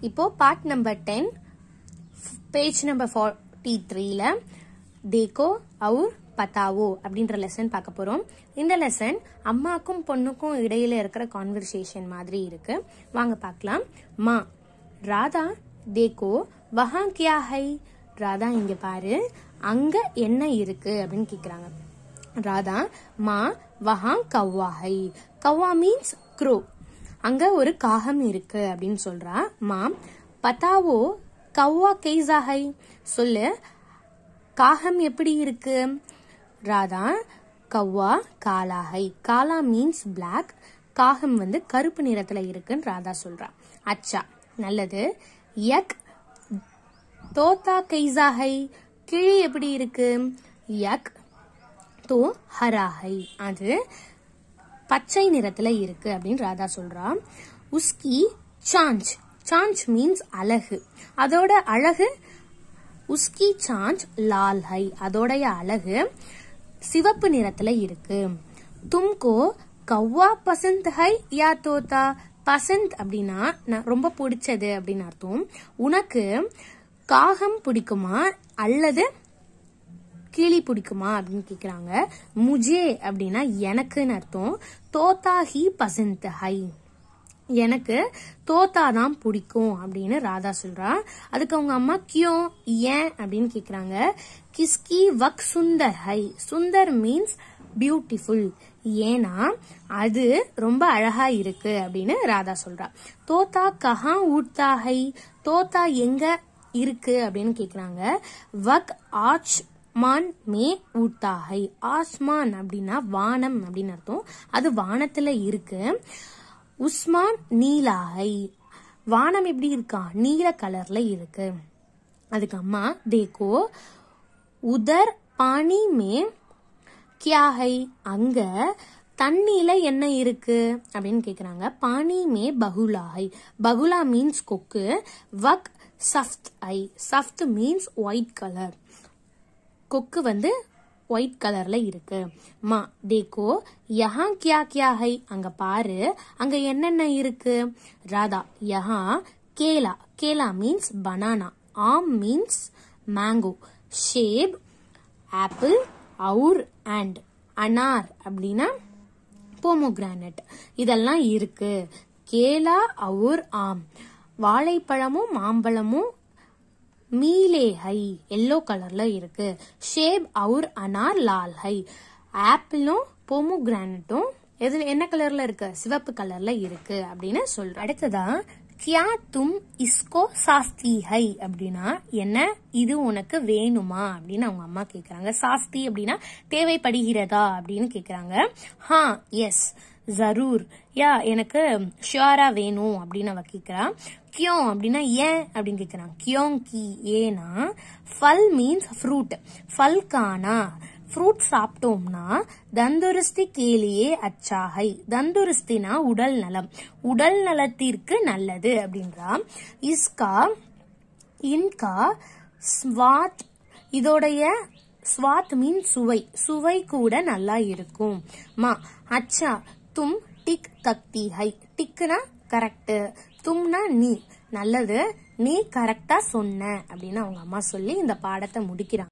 இப்போ part number ten page number forty த்ரீல தேக்கோ அவுர் பத்தாவோ அப்படின்ற லெசன் பார்க்க போறோம் இந்த லெசன் அம்மாக்கும் பொண்ணுக்கும் இடையில இருக்கிற கான்வர்சேஷன் மாதிரி இருக்கு வாங்க பார்க்கலாம் மா ராதா தேக்கோ வஹா கியா ஹை ராதா இங்க பாரு அங்க என்ன இருக்கு அப்படின்னு கேக்குறாங்க ராதா மா வஹா கவ்வா ஹை கவ்வா மீன்ஸ் க்ரோ அங்க ஒரு காகம் இருக்கு அப்படின்னு சொல்றா மா பத்தாவோ கவ்வா கைசா ஹை சொல்லு காகம் எப்படி இருக்கு ராதா கவ்வா காலா ஹை காலா மீன்ஸ் பிளாக் காகம் வந்து கருப்பு நிறத்துல இருக்குன்னு ராதா சொல்றா அச்சா நல்லது யக் தோத்தா கைசா ஹை கிளி எப்படி இருக்கு யக் தோ ஹரா ஹை அது பச்சை நிறத்துல இருக்கு அப்படின்னு ராதா சொல்றா உஸ்கி சாஞ்ச் சாஞ்ச் மீன்ஸ் அழகு அதோட அழகு உஸ்கி சாஞ்ச் லால் ஹை அதோடைய அழகு சிவப்பு நிறத்துல இருக்கு தும்கோ கவ்வா பசந்த் ஹை யா தோத்தா பசந்த் அப்படின்னா நான் ரொம்ப பிடிச்சது அப்படின்னு அர்த்தம் உனக்கு காகம் பிடிக்குமா அல்லது கிளி பிடிக்குமா அப்படின்னு கேக்குறாங்க முஜே அப்படின்னா எனக்குன்னு அர்த்தம் தோத்தா ஹி பசந்த் ஹை எனக்கு தோத்தா தான் பிடிக்கும் அப்படின்னு ராதா சொல்றா அதுக்கு அவங்க அம்மா கியோ ஏன் அப்படின்னு கேக்குறாங்க கிஸ்கி வக் சுந்தர் ஹை சுந்தர் மீன்ஸ் பியூட்டிஃபுல் ஏன்னா அது ரொம்ப அழகா இருக்கு அப்படின்னு ராதா சொல்றா தோத்தா கஹா ஊட்டா ஹை தோத்தா எங்க இருக்கு அப்படின்னு கேக்குறாங்க வக் ஆச் மான் மே ஊட்டாகை ஆஸ்மான் அப்படின்னா வானம் அப்படின்னு அர்த்தம் அது வானத்துல இருக்கு உஸ்மான் நீலாகை வானம் எப்படி இருக்கா நீல கலர்ல இருக்கு அதுக்கு அம்மா தேக்கோ உதர் பானி மே கியாகை அங்க தண்ணியில என்ன இருக்கு அப்படின்னு கேக்குறாங்க பானி மே பகுலாகை பகுலா மீன்ஸ் கொக்கு வக் சஃப்த் ஐ சஃப்த் மீன்ஸ் ஒயிட் கலர் கொக்கு வந்து ஒயிட் கலர்ல இருக்கு மா தேக்கோ யஹா கியா கியா ஹை அங்க பாரு அங்க என்னென்ன இருக்கு ராதா யஹா கேலா கேலா மீன்ஸ் பனானா ஆம் மீன்ஸ் மேங்கோ ஷேப் ஆப்பிள் அவுர் அண்ட் அனார் அப்படின்னா போமோகிரானட் இதெல்லாம் இருக்கு கேலா அவுர் ஆம் வாழைப்பழமும் மாம்பழமும் மீலே ஹை எல்லோ கலர்ல இருக்கு ஷேப் அவுர் அனார் லால் ஹை ஆப்பிளும் பொமுகிரானட்டும் எது என்ன கலர்ல இருக்கு சிவப்பு கலர்ல இருக்கு அப்படின்னு சொல்ற அடுத்ததா கியா தும் இஸ்கோ சாஸ்தி ஹை அப்படின்னா என்ன இது உனக்கு வேணுமா அப்படின்னு அவங்க அம்மா கேக்குறாங்க சாஸ்தி அப்படின்னா தேவைப்படுகிறதா அப்படின்னு கேக்குறாங்க ஹா எஸ் ஜரூர் யா எனக்கு ஷியாரா வேணும் அப்படின்னு அவ கேக்குறா கியோ அப்படின்னா ஏன் அப்படின்னு கேக்குறான் கியோங் கி ஏனா ஃபல் மீன்ஸ் ஃப்ரூட் ஃபல் கானா ஃப்ரூட் சாப்பிட்டோம்னா தந்துருஸ்தி கேலியே அச்சாகை தந்துருஸ்தினா உடல் நலம் உடல் நலத்திற்கு நல்லது அப்படின்றா இஸ்கா இன்கா ஸ்வாத் இதோடைய ஸ்வாத் மீன் சுவை சுவை கூட நல்லா இருக்கும் மா அச்சா தும் டிக் தக்தி ஹை டிக்குனா கரெக்ட் தும்னா நீ நல்லது நீ கரெக்டா சொன்ன அப்படின்னு அவங்க அம்மா சொல்லி இந்த பாடத்தை முடிக்கிறாங்க